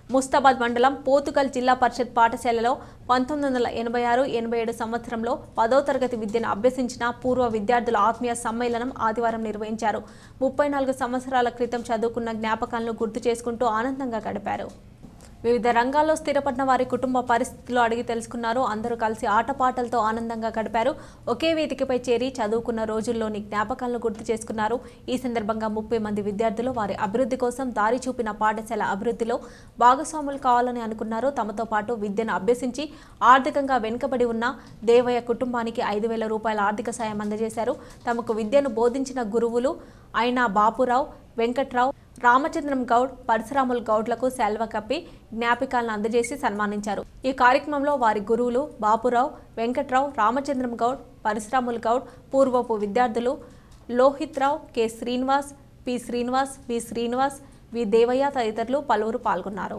ముస్తాబాద్ మండలం పోతుగల్ జిల్లా పరిషత్ పాఠశాలలో పంతొమ్మిది వందల ఎనభై ఆరు ఎనభై ఏడు సంవత్సరంలో పదో తరగతి విద్యను అభ్యసించిన పూర్వ విద్యార్థుల ఆత్మీయ సమ్మేళనం ఆదివారం నిర్వహించారు ముప్పై నాలుగు సంవత్సరాల క్రితం చదువుకున్న జ్ఞాపకాలను గుర్తు చేసుకుంటూ ఆనందంగా గడిపారు వివిధ రంగాల్లో స్థిరపడిన వారి కుటుంబ పరిస్థితులు అడిగి తెలుసుకున్నారు అందరూ కలిసి ఆటపాటలతో ఆనందంగా గడిపారు ఒకే వేదికపై చేరి చదువుకున్న రోజుల్లోని జ్ఞాపకాలను గుర్తు చేసుకున్నారు ఈ సందర్భంగా ముప్పై మంది విద్యార్థులు వారి అభివృద్ధి కోసం దారి చూపిన పాఠశాల అభివృద్ధిలో భాగస్వాములు కావాలని అనుకున్నారు తమతో పాటు విద్యను అభ్యసించి ఆర్థికంగా వెనుకబడి ఉన్న దేవయ్య కుటుంబానికి ఐదు వేల రూపాయల ఆర్థిక సాయం అందజేశారు తమకు విద్యను బోధించిన గురువులు అయిన బాపురావు వెంకట్రావు రామచంద్రం గౌడ్ పరశురాములు గౌడ్లకు సెల్వ కప్పి జ్ఞాపికాలను అందజేసి సన్మానించారు ఈ కార్యక్రమంలో వారి గురువులు బాపురావు వెంకట్రావు రామచంద్రం గౌడ్ పరశురాములు గౌడ్ పూర్వపు విద్యార్థులు Lohith Rao K Srinivas P Srinivas V Srinivas V Devaiah తదితరులు పలువురు పాల్గొన్నారు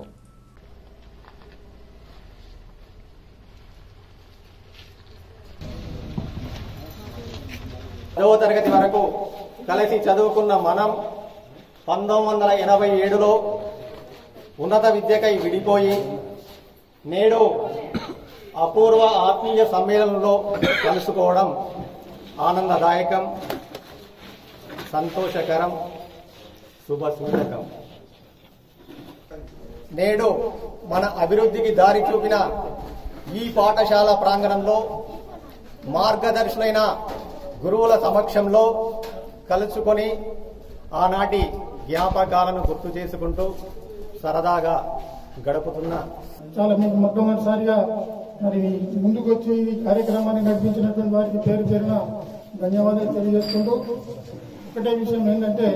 పదవ తరగతి వరకు కలిసి చదువుకున్న మనం పంతొమ్మిది వందల ఎనభై ఏడులో ఉన్నత విద్యకై విడిపోయి నేడు అపూర్వ ఆత్మీయ సమ్మేళనంలో కలుసుకోవడం ఆనందదాయకం సంతోషకరం శుభసూచకం నేడు మన అభివృద్ధికి దారి చూపిన ఈ పాఠశాల ప్రాంగణంలో మార్గదర్శులైన గురువుల సమక్షంలో కలుసుకొని ఆనాటి జ్ఞాపకాలను గుర్తు చేసుకుంటూ సరదాగా గడుపుతున్న చాలా మీకు మొట్టమొదటిసారిగా మరి ముందుకు వచ్చి ఈ కార్యక్రమాన్ని నడిపించినటువంటి వారికి పేరు పేరున ధన్యవాదాలు తెలియజేసుకుంటూ ఒకటే విషయం ఏంటంటే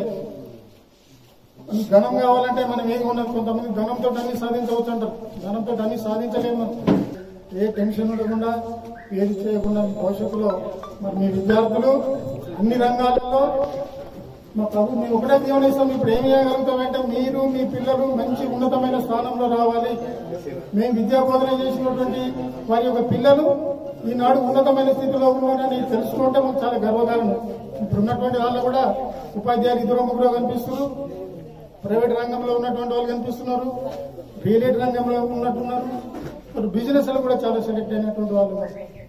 ఈ ఘనం కావాలంటే మనం ఏది ఉన్నది కొంతమంది ఘనంతో అన్ని సాధించవచ్చు అంటారు ఘనంతో అన్ని సాధించలేము ఏ టెన్షన్ ఉండకుండా ఏది చేయకుండా మీ భవిష్యత్తులో మరి మీ విద్యార్థులు అన్ని రంగాలలో మా ప్రభు మేము ఒకటే జీవనిస్తాం ఇప్పుడు ఏం చేయగలుగుతామంటే మీరు మీ పిల్లలు మంచి ఉన్నతమైన స్థానంలో రావాలి మేము విద్యా బోధన చేసినటువంటి వారి యొక్క పిల్లలు ఈనాడు ఉన్నతమైన స్థితిలో ఉన్నారని తెలుసుకుంటే మాకు చాలా గర్వకారణం ఇప్పుడు ఉన్నటువంటి వాళ్ళు కూడా ఉపాధ్యాయులు ఇద్దరు ముగ్గురు కనిపిస్తున్నారు ప్రైవేట్ రంగంలో ఉన్నటువంటి వాళ్ళు కనిపిస్తున్నారు రియల్ ఎస్టేట్ రంగంలో ఉన్నట్టున్నారు మరి బిజినెస్ లో కూడా చాలా సెలెక్ట్ అయినటువంటి వాళ్ళు ఉన్నారు.